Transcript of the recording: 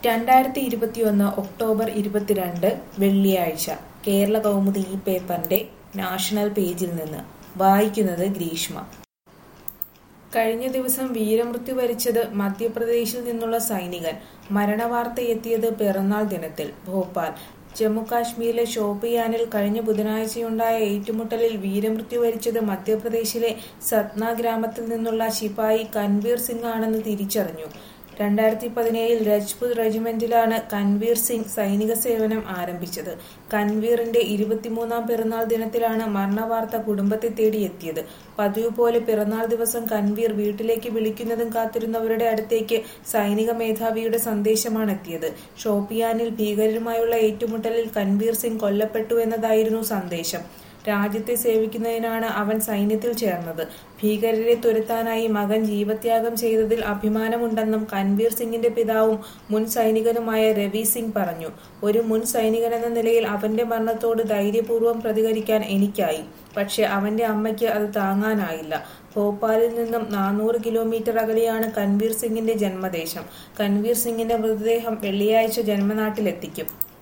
രണ്ടായിരത്തി ഇരുപത്തിയൊന്ന് ഒക്ടോബർ ഇരുപത്തിരണ്ട് വെള്ളിയാഴ്ച കേരള കൗമുദി ഈ പേപ്പറിന്റെ നാഷണൽ പേജിൽ നിന്ന് വായിക്കുന്നത് ഗ്രീഷ്മ കഴിഞ്ഞ ദിവസം വീരമൃത്യു വരിച്ചത് മധ്യപ്രദേശിൽ നിന്നുള്ള സൈനികൻ മരണവാർത്ത എത്തിയത് പിറന്നാൾ ദിനത്തിൽ ഭോപ്പാൽ ജമ്മുകാശ്മീരിലെ ഷോപ്പിയാനിൽ കഴിഞ്ഞ ബുധനാഴ്ചയുണ്ടായ ഏറ്റുമുട്ടലിൽ വീരമൃത്യു വരിച്ചത് മധ്യപ്രദേശിലെ സത്ന ഗ്രാമത്തിൽ നിന്നുള്ള ശിപായി കൻവീർ സിംഗ് ആണെന്ന് തിരിച്ചറിഞ്ഞു രണ്ടായിരത്തി പതിനേഴിൽ രജ്പുത് റെജിമെന്റിലാണ് കൻവീർ സിംഗ് സൈനിക സേവനം ആരംഭിച്ചത് കൻവീറിന്റെ ഇരുപത്തിമൂന്നാം പിറന്നാൾ ദിനത്തിലാണ് മരണവാർത്ത കുടുംബത്തെ തേടി എത്തിയത് പതിവ് പോലെ പിറന്നാൾ ദിവസം കൻവീർ വീട്ടിലേക്ക് വിളിക്കുന്നതും കാത്തിരുന്നവരുടെ അടുത്തേക്ക് സൈനിക മേധാവിയുടെ സന്ദേശമാണ് എത്തിയത് ഷോപ്പിയാനിൽ ഭീകരരുമായുള്ള ഏറ്റുമുട്ടലിൽ കൻവീർ സിംഗ് കൊല്ലപ്പെട്ടു എന്നതായിരുന്നു സന്ദേശം രാജ്യത്തെ സേവിക്കുന്നതിനാണ് അവൻ സൈന്യത്തിൽ ചേർന്നത് ഭീകരരെ തുരത്താനായി മകൻ ജീവത്യാഗം ചെയ്തതിൽ അഭിമാനമുണ്ടെന്നും കൻവീർ സിംഗിന്റെ പിതാവും മുൻ സൈനികനുമായ രവി സിംഗ് പറഞ്ഞു ഒരു മുൻ സൈനികനെന്ന നിലയിൽ അവന്റെ മരണത്തോട് ധൈര്യപൂർവ്വം പ്രതികരിക്കാൻ എനിക്കായി പക്ഷെ അവന്റെ അമ്മയ്ക്ക് അത് താങ്ങാനായില്ല ഭോപ്പാലിൽ നിന്നും നാനൂറ് കിലോമീറ്റർ അകലെയാണ് കൻവീർ സിംഗിന്റെ ജന്മദേശം കൻവീർ സിംഗിന്റെ മൃതദേഹം വെള്ളിയാഴ്ച ജന്മനാട്ടിലെത്തിക്കും